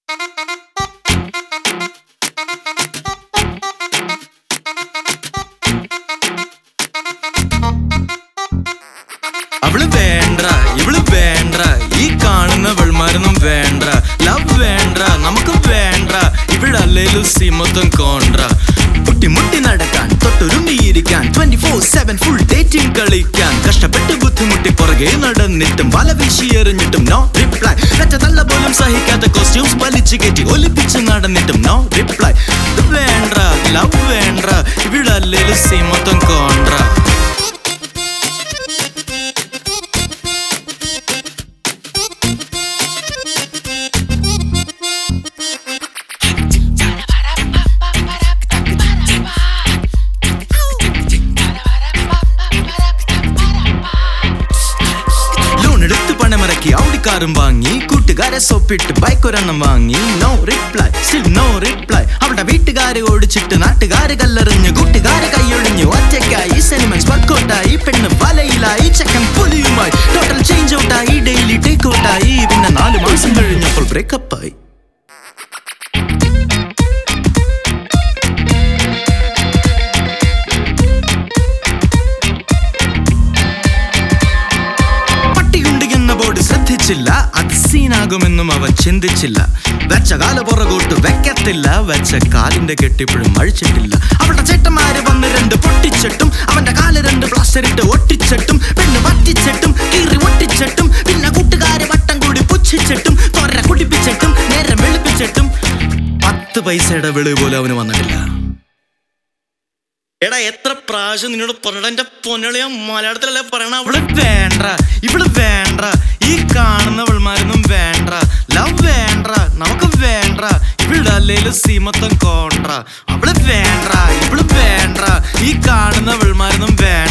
അവള് വേണ്ട ഇവള് വേണ്ട ഈ കാണുന്ന വെൾമാരൊന്നും വേണ്ട ലവ് വേണ്ട നമുക്ക് വേണ്ട ഇവിടല്ലേലും സിമത്വം കോണ്ട മുട്ടി മുട്ടി നടക്കാൻ തൊട്ടുരുമ്പിയിരിക്കാൻ twenty four seven full dating കളിക്കാൻ കഷ്ടപ്പെട്ട് ബുദ്ധിമുട്ടി പുറകെ നടന്നിട്ടും വല വീശി എറിഞ്ഞിട്ടും നോ റിപ്ലൈ തല്ല പോലും സഹിക്കാത്ത കോസ്റ്റ്യൂംസ് വലിച്ചു കയറ്റി ഒലിപ്പിച്ച് നടന്നിട്ടും നോ റിപ്ലൈ വേണ്ട ലവ് വേണ്ട ഇവിടല്ലേലും സിമത്വം കോണ്ട ലോൺ എടുത്ത് പണമിറക്കി ഔഡിക്കാറും വാങ്ങി കൂട്ടുകാരെ സൊപ്പിട്ട് ബൈക്ക് ഒരെണ്ണം വാങ്ങി no reply still no reply അവിടെ വീട്ടുകാരെ ഓടിച്ചിട്ട് നാട്ടുകാര് കല്ലെറിഞ്ഞ് കൂട്ടുകാരെ കൈയൊഴിഞ്ഞു ഒറ്റയ്ക്കായി സെനിമെന്റ്സ് വർക്കൗട്ടായി പെണ്ണ് വലയിലായി ചെക്കൻ പുലിയുമായി ടോട്ടൽ ചേഞ്ച് ഔട്ടായി ഡെയിലി ടേക്ക് ഔട്ടായി പിന്നെ നാല് മാസം കഴിഞ്ഞപ്പോൾ ബ്രേക്കപ്പ് ആയി പട്ടിയുണ്ട് എന്ന ബോർഡ് ശ്രദ്ധിച്ചില്ല അത് സീനാകുമെന്നും അവൻ ചിന്തിച്ചില്ല വെച്ച കാല പുറകോട്ട് വെക്കത്തില്ല വെച്ച കാലിന്റെ കെട്ടിപ്പോഴും അഴിച്ചിട്ടില്ല അവളുടെ ചേട്ടന്മാര് വന്ന് രണ്ട് പൊട്ടിച്ചിട്ടും അവന്റെ കാല് രണ്ട് പ്ലാസ്റ്റർ ഇട്ട് ഒട്ടിച്ചിട്ടും പെണ്ണ് പറ്റിച്ചിട്ടും കീറി ഒട്ടിച്ചിട്ടും പിന്നെ കൂട്ടുകാരെ വട്ടം കൂടി പുച്ഛിച്ചിട്ടും തൊര കുടിപ്പിച്ചിട്ടും നേരം വെളുപ്പിച്ചിട്ടും പത്ത് പൈസയുടെ വെളിവ് പോലും അവന് വന്നിട്ടില്ല എടാ എത്ര പ്രാവശ്യം നിന്നോട് പറഞ്ഞ എന്റെ പൊന്നളിയ മലയാളത്തിലല്ലേ പറയണ അവള് വേണ്ട ഇവള് വേണ്ട ഈ കാണുന്ന അവൾമാരൊന്നും വേണ്ട ലവ് വേണ്ട നമുക്ക് വേണ്ട ഇവളുടെ അല്ലേലും സീമത്തം കോണ്ട അവള് വേണ്ട ഇവള് വേണ്ട ഈ കാണുന്ന അവൾമാരൊന്നും വേണ്ട